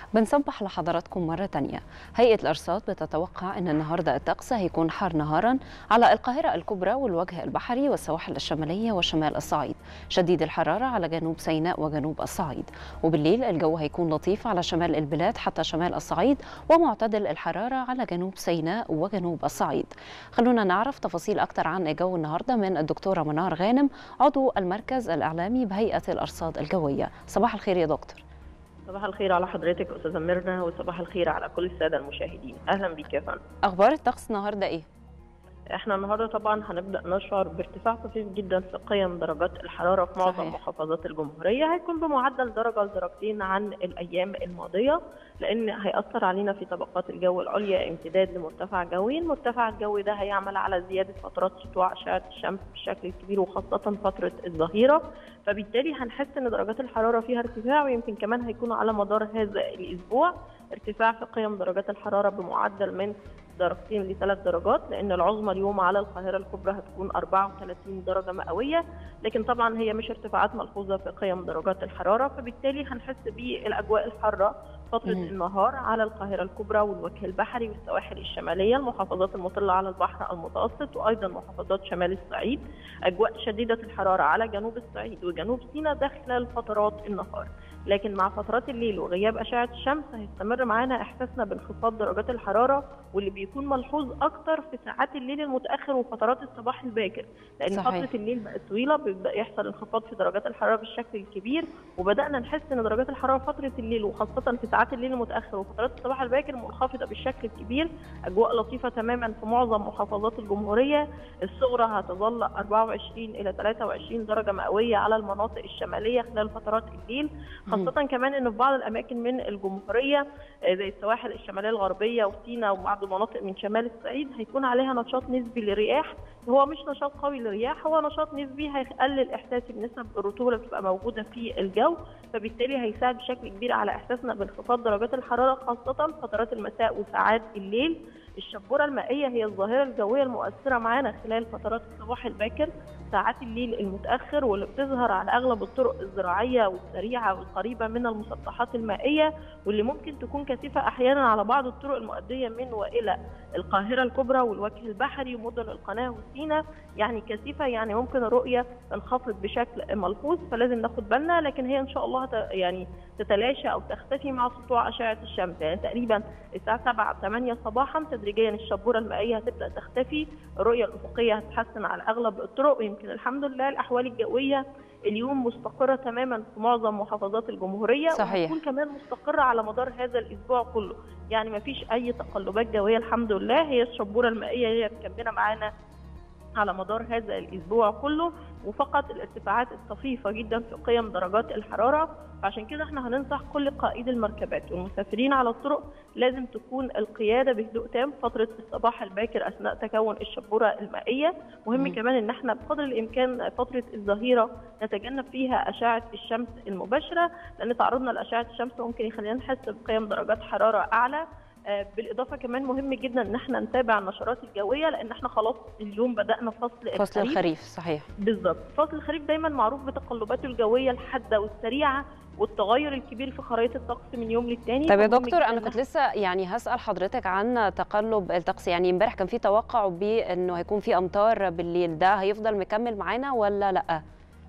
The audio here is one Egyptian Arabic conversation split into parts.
بنصبح لحضراتكم مرة تانية هيئة الأرصاد بتتوقع أن النهاردة الطقس هيكون حار نهارا على القاهرة الكبرى والوجه البحري والسواحل الشمالية وشمال الصعيد شديد الحرارة على جنوب سيناء وجنوب الصعيد وبالليل الجو هيكون لطيف على شمال البلاد حتى شمال الصعيد ومعتدل الحرارة على جنوب سيناء وجنوب الصعيد خلونا نعرف تفاصيل أكتر عن الجو النهاردة من الدكتورة منار غانم عضو المركز الإعلامي بهيئة الأرصاد الجوية صباح الخير يا دكتور صباح الخير على حضرتك استاذه ميرنا وصباح الخير على كل الساده المشاهدين اهلا بيك يا فندم اخبار الطقس النهارده ايه احنا النهارده طبعا هنبدا نشعر بارتفاع طفيف جدا في قيم درجات الحراره في معظم صحيح. محافظات الجمهوريه هيكون بمعدل درجه لدرجتين عن الايام الماضيه لان هياثر علينا في طبقات الجو العليا امتداد لمرتفع جوي المرتفع الجوي ده هيعمل على زياده فترات سطوع اشعه الشمس بشكل كبير وخاصه فتره الظهيره فبالتالي هنحس ان درجات الحراره فيها ارتفاع ويمكن كمان هيكون على مدار هذا الاسبوع ارتفاع في قيم درجات الحراره بمعدل من درجتين لثلاث درجات لان العظمى اليوم على القاهره الكبرى هتكون 34 درجه مئويه لكن طبعا هي مش ارتفاعات ملحوظه في قيم درجات الحراره فبالتالي هنحس بالاجواء الحاره فترة مم. النهار على القاهرة الكبرى والوجه البحري والسواحل الشمالية المحافظات المطلة على البحر المتوسط وأيضا محافظات شمال الصعيد أجواء شديدة الحرارة على جنوب الصعيد وجنوب سيناء ده خلال فترات النهار لكن مع فترات الليل وغياب أشعة الشمس هيستمر معانا إحساسنا بانخفاض درجات الحرارة واللي بيكون ملحوظ أكتر في ساعات الليل المتأخر وفترات الصباح الباكر لأن صحيح. فترة الليل بقت طويلة بيبدأ يحصل انخفاض في درجات الحرارة بالشكل الكبير وبدأنا نحس إن درجات الحرارة فترة الليل وخاصة في ساعات الليل المتأخر وفترات الصباح الباكر منخفضة بالشكل الكبير أجواء لطيفة تماما في معظم محافظات الجمهورية الصغرى هتظل 24 إلى 23 درجة مئوية على المناطق الشمالية خلال فترات الليل خاصة كمان إن في بعض الأماكن من الجمهورية آه، زي السواحل الشمالية الغربية وسيناء وبعض المناطق من شمال الصعيد هيكون عليها نشاط نسبي للرياح هو مش نشاط قوي للرياح هو نشاط نسبي هيقلل إحساسي بنسب الرطوبة اللي بتبقى موجودة في الجو فبالتالي هيساعد بشكل كبير على إحساسنا بانخفاض درجات الحرارة خاصة فترات المساء وساعات الليل الشبورة المائية هي الظاهرة الجوية المؤثرة معانا خلال فترات الصباح الباكر ساعات الليل المتأخر واللي بتظهر على أغلب الطرق الزراعية والسريعة والقريبة من المسطحات المائية واللي ممكن تكون كثيفة أحيانا على بعض الطرق المؤدية من وإلى القاهرة الكبرى والوجه البحري ومدن القناة وسيناء يعني كثيفة يعني ممكن الرؤية تنخفض بشكل ملحوظ فلازم ناخد بالنا لكن هي إن شاء الله هت- يعني تتلاشى أو تختفي مع سطوع أشعة الشمس يعني تقريبا الساعة 7 8 صباحا تدريجيا الشبورة المائية هتبدأ تختفي الرؤية الأفقية هتتحسن على أغلب الطرق ويمكن الحمد لله الأحوال الجوية اليوم مستقرة تماما في معظم محافظات الجمهورية صحيح. وهتكون كمان مستقرة على مدار هذا الأسبوع كله يعني ما فيش أي تقلبات جوية الحمد لله هي الشبورة المائية هي مكملة معانا على مدار هذا الاسبوع كله وفقط الارتفاعات الطفيفه جدا في قيم درجات الحراره فعشان كده احنا هننصح كل قائد المركبات والمسافرين على الطرق لازم تكون القياده بهدوء تام فتره الصباح الباكر اثناء تكون الشبوره المائيه مهم مم. كمان ان احنا بقدر الامكان فتره الظهيره نتجنب فيها اشعه الشمس المباشره لان تعرضنا لاشعه الشمس ممكن يخلينا نحس بقيم درجات حراره اعلى آه، بالاضافه كمان مهم جدا ان احنا نتابع النشرات الجويه لان احنا خلاص اليوم بدانا فصل فصل الخريف الخريف صحيح بالظبط فصل الخريف دايما معروف بتقلباته الجويه الحاده والسريعه والتغير الكبير في خرائط الطقس من يوم للتاني طب يا فمهم دكتور جداً انا إن كنت لسه يعني هسال حضرتك عن تقلب الطقس يعني امبارح كان في توقع بانه هيكون في امطار بالليل ده هيفضل مكمل معانا ولا لا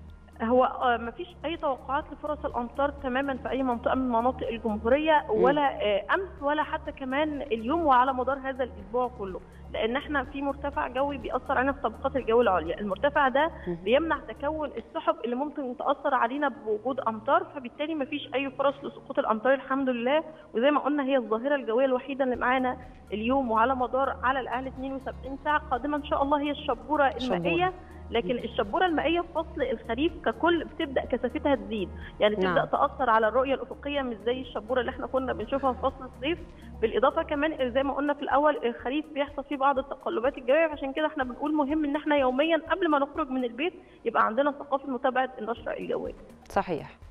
هو آه، مفيش اي توقعات لفرص الامطار تماما في اي منطقه من مناطق الجمهوريه ولا آه، امس ولا حتى كمان اليوم وعلى مدار هذا الاسبوع كله لان احنا في مرتفع جوي بيأثر علينا في طبقات الجو العليا المرتفع ده مم. بيمنع تكون السحب اللي ممكن تأثر علينا بوجود امطار فبالتالي مفيش اي فرص لسقوط الامطار الحمد لله وزي ما قلنا هي الظاهره الجويه الوحيده اللي معانا اليوم وعلى مدار على الاقل 72 ساعه قادمه ان شاء الله هي الشبوره شبورة. المائيه لكن الشبوره المائيه في فصل الخريف ككل بتبدا كثافتها تزيد يعني تبدا نعم. تاثر على الرؤيه الافقيه مش زي الشبوره اللي احنا كنا بنشوفها في فصل الصيف بالاضافه كمان زي ما قلنا في الاول الخريف بيحصل فيه بعض التقلبات الجويه عشان كده احنا بنقول مهم ان احنا يوميا قبل ما نخرج من البيت يبقى عندنا ثقافه متابعه النشره الجويه صحيح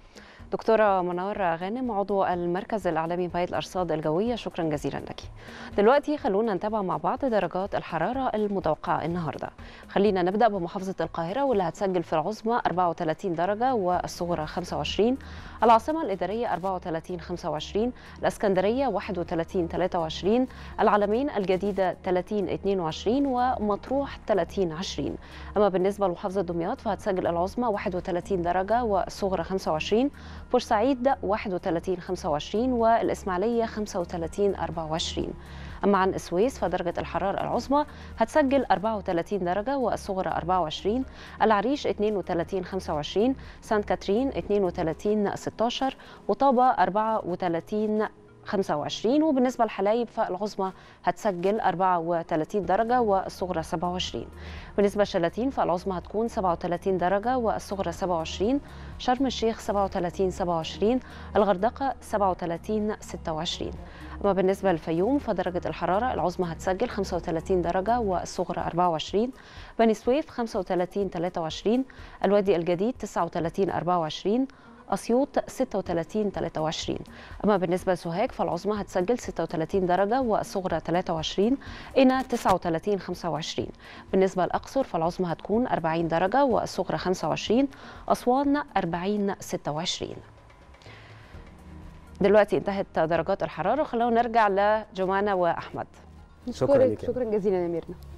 دكتورة منار غانم عضو المركز الإعلامي بهيئة الأرصاد الجوية شكرا جزيلا لك دلوقتي خلونا نتابع مع بعض درجات الحرارة المتوقعة النهاردة خلينا نبدأ بمحافظة القاهرة واللي هتسجل في العظمى 34 درجة والصغرى 25 العاصمة الإدارية 34 25 الإسكندرية 31 23 العلمين الجديدة 30 22 ومطروح 30 20 أما بالنسبة لمحافظة دمياط فهتسجل العظمى 31 درجة والصغرى 25 بورسعيد 31 25 والإسماعيلية 35 24 أما عن السويس فدرجة الحرارة العظمى هتسجل 34 درجة والصغرى 24 العريش 32 25 سانت كاترين 32 16 وطابة 34 25 وبالنسبة للحلايب فالعظمى هتسجل 34 درجة والصغرى 27 بالنسبة للشلاتين فالعظمى هتكون 37 درجة والصغرى 27 شرم الشيخ 37 27 الغردقة 37 26 أما بالنسبة للفيوم فدرجة الحرارة العظمى هتسجل 35 درجة والصغرى 24 بني سويف 35 23 الوادي الجديد 39 24 أسيوط 36 23 أما بالنسبة لسوهاج فالعظمى هتسجل 36 درجة والصغرى 23 قنا 39 25 بالنسبة لأقصر فالعظمى هتكون 40 درجة والصغرى 25 أسوان 40 26 دلوقتي انتهت درجات الحرارة خلونا نرجع لجمانة وأحمد شكرا نشكرك لك. شكرا جزيلا يا ميرنا